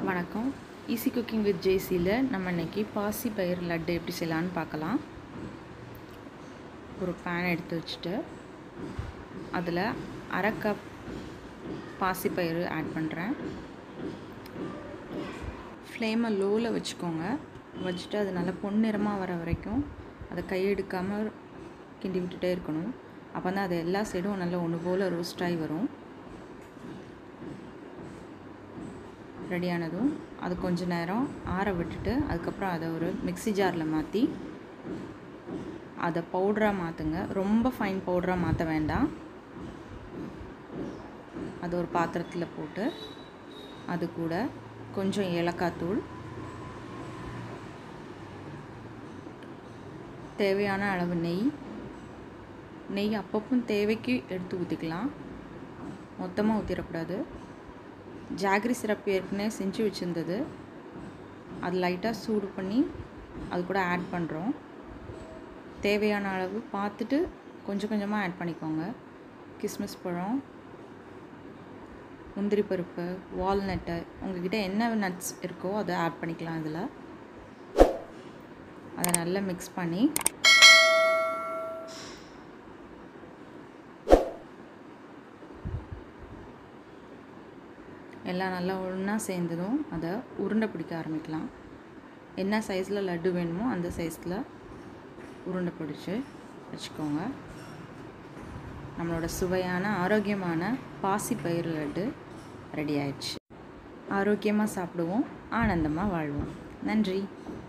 வணக்கம் easy cooking with ஜேசியில் நம்ம இன்னைக்கு பாசி பயிர் லட்டு எப்படி செய்யலான்னு பார்க்கலாம் ஒரு பேன் எடுத்து வச்சுட்டு அதில் அரை கப் பாசி பயிறு ஆட் பண்ணுறேன் ஃப்ளேமை லோவில் வச்சுக்கோங்க வச்சுட்டு அது நல்லா பொன்னிறமாக வர வரைக்கும் அதை கையெடுக்காமல் கிண்டி விட்டுட்டே இருக்கணும் அப்போ தான் அது எல்லா சைடும் நல்லா ஒன்று போல் ரோஸ்ட் ஆகி வரும் ரெடியானதும் அது கொஞ்ச நேரம் ஆற விட்டுட்டு அதுக்கப்புறம் அதை ஒரு மிக்ஸி ஜாரில் மாற்றி அதை பவுடராக மாற்றுங்க ரொம்ப ஃபைன் பவுடராக மாற்ற வேண்டாம் அது ஒரு பாத்திரத்தில் போட்டு அது கூட கொஞ்சம் ஏலக்காய் தூள் தேவையான அளவு நெய் நெய் அப்பப்போ தேவைக்கு எடுத்து ஊற்றிக்கலாம் மொத்தமாக ஊற்றிடக்கூடாது ஜாகரி சிரப் ஏற்கனவே செஞ்சு வச்சுருந்தது அது லைட்டாக சூடு பண்ணி அது கூட ஆட் பண்ணுறோம் தேவையான அளவு பார்த்துட்டு கொஞ்சம் கொஞ்சமாக ஆட் பண்ணிக்கோங்க கிஸ்மிஸ் பழம் முந்திரி பருப்பு வால்நட்டு உங்ககிட்ட என்ன நட்ஸ் இருக்கோ அதை ஆட் பண்ணிக்கலாம் இதில் அதை நல்லா மிக்ஸ் பண்ணி எல்லாம் நல்லா ஒன்றா சேர்ந்ததும் அதை உருண்டை பிடிக்க ஆரம்பிக்கலாம் என்ன சைஸில் லட்டு வேணுமோ அந்த சைஸில் உருண்டை பிடிச்சி வச்சுக்கோங்க நம்மளோட சுவையான ஆரோக்கியமான பாசி பயிர் லட்டு ரெடி ஆயிடுச்சு ஆரோக்கியமாக சாப்பிடுவோம் ஆனந்தமாக வாழ்வோம் நன்றி